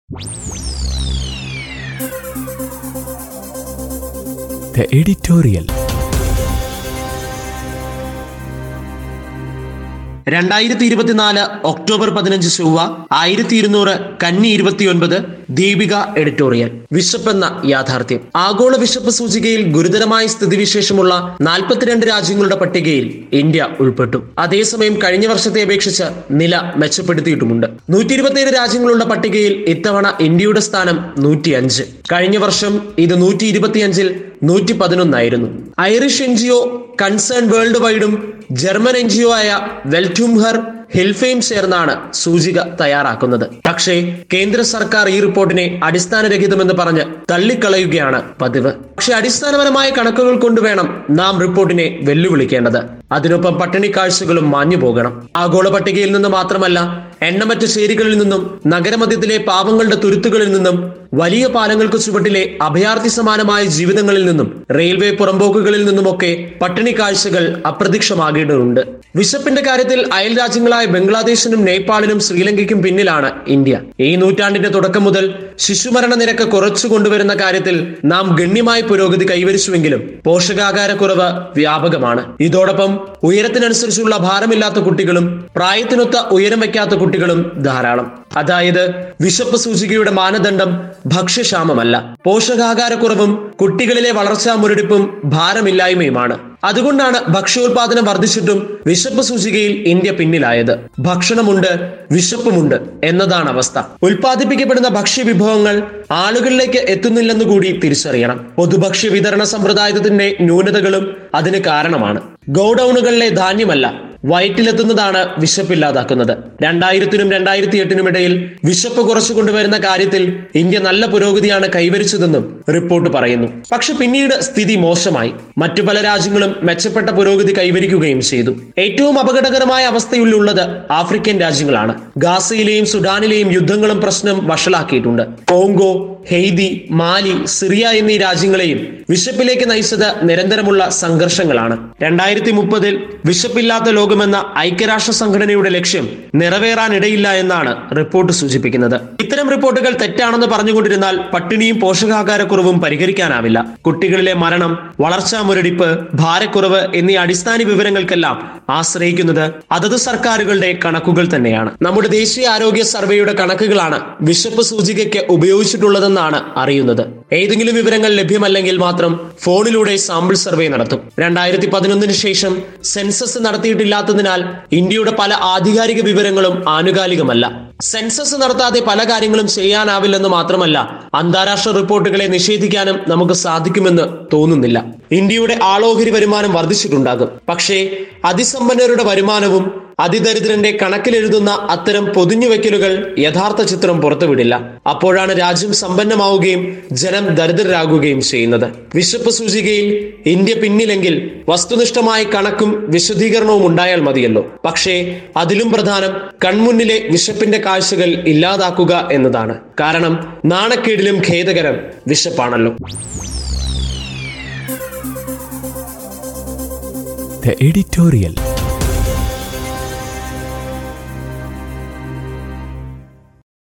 The editorial. രണ്ടായിരത്തി ഇരുപത്തിനാല് October പതിനഞ്ച് ചൊവ്വ ആയിരത്തി ഇരുന്നൂറ് കന്നി ഇരുപത്തിയൊൻപത് ദീപിക എഡിറ്റോറിയൽ വിശപ്പെന്ന യാഥാർത്ഥ്യം ആഗോള വിശപ്പ് സൂചികയിൽ ഗുരുതരമായ സ്ഥിതിവിശേഷമുള്ള നാൽപ്പത്തിരണ്ട് രാജ്യങ്ങളുടെ പട്ടികയിൽ ഇന്ത്യ ഉൾപ്പെട്ടു അതേസമയം കഴിഞ്ഞ വർഷത്തെ അപേക്ഷിച്ച് നില മെച്ചപ്പെടുത്തിയിട്ടുമുണ്ട് നൂറ്റി ഇരുപത്തിയേഴ് രാജ്യങ്ങളുള്ള പട്ടികയിൽ ഇത്തവണ ഇന്ത്യയുടെ സ്ഥാനം നൂറ്റിയഞ്ച് കഴിഞ്ഞ വർഷം ഇത് നൂറ്റി ഇരുപത്തിയഞ്ചിൽ നൂറ്റി പതിനൊന്നായിരുന്നു Irish N G O concern world വൈഡും ജർമ്മൻ എൻ ജി ഒ ആയ വെൽറ്റുംഹർ ഹിൽഫെയും ചേർന്നാണ് സൂചിക തയ്യാറാക്കുന്നത് പക്ഷേ കേന്ദ്ര സർക്കാർ ഈ റിപ്പോർട്ടിനെ അടിസ്ഥാനരഹിതമെന്ന് പറഞ്ഞ് തള്ളിക്കളയുകയാണ് പതിവ് പക്ഷെ അടിസ്ഥാനപരമായ കണക്കുകൾ കൊണ്ടുവേണം നാം റിപ്പോർട്ടിനെ വെല്ലുവിളിക്കേണ്ടത് അതിനൊപ്പം പട്ടിണി കാഴ്ചകളും മാഞ്ഞു പോകണം ആഗോള പട്ടികയിൽ നിന്ന് മാത്രമല്ല എണ്ണമറ്റ ചേരികളിൽ നിന്നും നഗരമധ്യത്തിലെ പാവങ്ങളുടെ തുരുത്തുകളിൽ നിന്നും വലിയ പാലങ്ങൾക്ക് ചുവട്ടിലെ അഭയാർത്ഥി സമാനമായ ജീവിതങ്ങളിൽ നിന്നും റെയിൽവേ പുറമ്പോക്കുകളിൽ നിന്നുമൊക്കെ പട്ടിണി കാഴ്ചകൾ അപ്രത്യക്ഷമാകേണ്ടതുണ്ട് വിശപ്പിന്റെ കാര്യത്തിൽ അയൽ രാജ്യങ്ങളായ ബംഗ്ലാദേശിനും നേപ്പാളിനും ശ്രീലങ്കയ്ക്കും പിന്നിലാണ് ഇന്ത്യ ഈ നൂറ്റാണ്ടിന്റെ തുടക്കം മുതൽ ശിശുമരണ നിരക്ക് കുറച്ചു കൊണ്ടുവരുന്ന കാര്യത്തിൽ നാം ഗണ്യമായ പുരോഗതി കൈവരിച്ചുവെങ്കിലും പോഷകാഹാരക്കുറവ് വ്യാപകമാണ് ഇതോടൊപ്പം ഉയരത്തിനനുസരിച്ചുള്ള ഭാരമില്ലാത്ത കുട്ടികളും പ്രായത്തിനൊത്ത ഉയരം വയ്ക്കാത്ത കുട്ടികളും ധാരാളം അതായത് വിശപ്പ് സൂചികയുടെ മാനദണ്ഡം ഭക്ഷ്യക്ഷാമമല്ല പോഷകാഹാരക്കുറവും കുട്ടികളിലെ വളർച്ചാ മുരടിപ്പും ഭാരമില്ലായ്മയുമാണ് അതുകൊണ്ടാണ് ഭക്ഷ്യോൽപാദനം വർദ്ധിച്ചിട്ടും വിശപ്പ് സൂചികയിൽ ഇന്ത്യ പിന്നിലായത് ഭക്ഷണമുണ്ട് വിശപ്പുമുണ്ട് എന്നതാണ് അവസ്ഥ ഉൽപ്പാദിപ്പിക്കപ്പെടുന്ന ഭക്ഷ്യവിഭവങ്ങൾ ആളുകളിലേക്ക് എത്തുന്നില്ലെന്ന് കൂടി തിരിച്ചറിയണം പൊതുഭക്ഷ്യ വിതരണ സമ്പ്രദായത്തിന്റെ ന്യൂനതകളും അതിന് കാരണമാണ് ഗോഡൌണുകളിലെ ധാന്യമല്ല വയറ്റിലെത്തുന്നതാണ് വിശപ്പില്ലാതാക്കുന്നത് രണ്ടായിരത്തിനും രണ്ടായിരത്തി എട്ടിനും ഇടയിൽ വിശപ്പ് കുറച്ചു കൊണ്ടുവരുന്ന കാര്യത്തിൽ ഇന്ത്യ നല്ല പുരോഗതിയാണ് കൈവരിച്ചതെന്നും റിപ്പോർട്ട് പറയുന്നു പക്ഷെ പിന്നീട് സ്ഥിതി മോശമായി മറ്റു പല രാജ്യങ്ങളും മെച്ചപ്പെട്ട പുരോഗതി കൈവരിക്കുകയും ചെയ്തു ഏറ്റവും അപകടകരമായ അവസ്ഥയിലുള്ളത് ആഫ്രിക്കൻ രാജ്യങ്ങളാണ് ഗാസയിലെയും സുഡാനിലെയും യുദ്ധങ്ങളും പ്രശ്നം വഷളാക്കിയിട്ടുണ്ട് കോങ്കോ ഹെയ്തി മാലി സിറിയ എന്നീ രാജ്യങ്ങളെയും വിശപ്പിലേക്ക് നയിച്ചത് നിരന്തരമുള്ള സംഘർഷങ്ങളാണ് രണ്ടായിരത്തി മുപ്പതിൽ വിശപ്പില്ലാത്ത ലോകമെന്ന ഐക്യരാഷ്ട്ര സംഘടനയുടെ ലക്ഷ്യം നിറവേറാനിടയില്ല എന്നാണ് റിപ്പോർട്ട് സൂചിപ്പിക്കുന്നത് ഇത്തരം റിപ്പോർട്ടുകൾ തെറ്റാണെന്ന് പറഞ്ഞുകൊണ്ടിരുന്നാൽ പട്ടിണിയും പോഷകാഹാരക്കുറവും പരിഹരിക്കാനാവില്ല കുട്ടികളിലെ മരണം വളർച്ചാ മുരടിപ്പ് ഭാരക്കുറവ് എന്നീ അടിസ്ഥാന വിവരങ്ങൾക്കെല്ലാം ആശ്രയിക്കുന്നത് അതത് സർക്കാരുകളുടെ കണക്കുകൾ തന്നെയാണ് നമ്മുടെ ദേശീയ ആരോഗ്യ സർവേയുടെ കണക്കുകളാണ് വിശപ്പ് സൂചികയ്ക്ക് ഉപയോഗിച്ചിട്ടുള്ളതെന്നാണ് അറിയുന്നത് ഏതെങ്കിലും വിവരങ്ങൾ ലഭ്യമല്ലെങ്കിൽ മാത്രം ഫോണിലൂടെ സാമ്പിൾ സർവേ നടത്തും രണ്ടായിരത്തി പതിനൊന്നിന് ശേഷം സെൻസസ് നടത്തിയിട്ടില്ലാത്തതിനാൽ ഇന്ത്യയുടെ പല ആധികാരിക വിവരങ്ങളും ആനുകാലികമല്ല സെൻസസ് നടത്താതെ പല കാര്യങ്ങളും ചെയ്യാനാവില്ലെന്ന് മാത്രമല്ല അന്താരാഷ്ട്ര റിപ്പോർട്ടുകളെ നിഷേധിക്കാനും നമുക്ക് സാധിക്കുമെന്ന് തോന്നുന്നില്ല ഇന്ത്യയുടെ ആളോഹരി വരുമാനം വർദ്ധിച്ചിട്ടുണ്ടാകും പക്ഷേ അതിസമ്പന്നരുടെ വരുമാനവും അതിദരിദ്രന്റെ കണക്കിലെഴുതുന്ന അത്തരം പൊതിഞ്ഞുവെക്കലുകൾ യഥാർത്ഥ ചിത്രം പുറത്തുവിടില്ല അപ്പോഴാണ് രാജ്യം സമ്പന്നമാവുകയും ജനം ദരിദ്രരാകുകയും ചെയ്യുന്നത് വിശപ്പ് സൂചികയിൽ ഇന്ത്യ പിന്നിലെങ്കിൽ വസ്തുനിഷ്ഠമായ കണക്കും വിശദീകരണവും ഉണ്ടായാൽ മതിയല്ലോ പക്ഷേ അതിലും പ്രധാനം കൺമുന്നിലെ വിശപ്പിന്റെ കാഴ്ചകൾ ഇല്ലാതാക്കുക എന്നതാണ് കാരണം നാണക്കേടിലും ഖേദകരം വിശപ്പാണല്ലോ The editorial.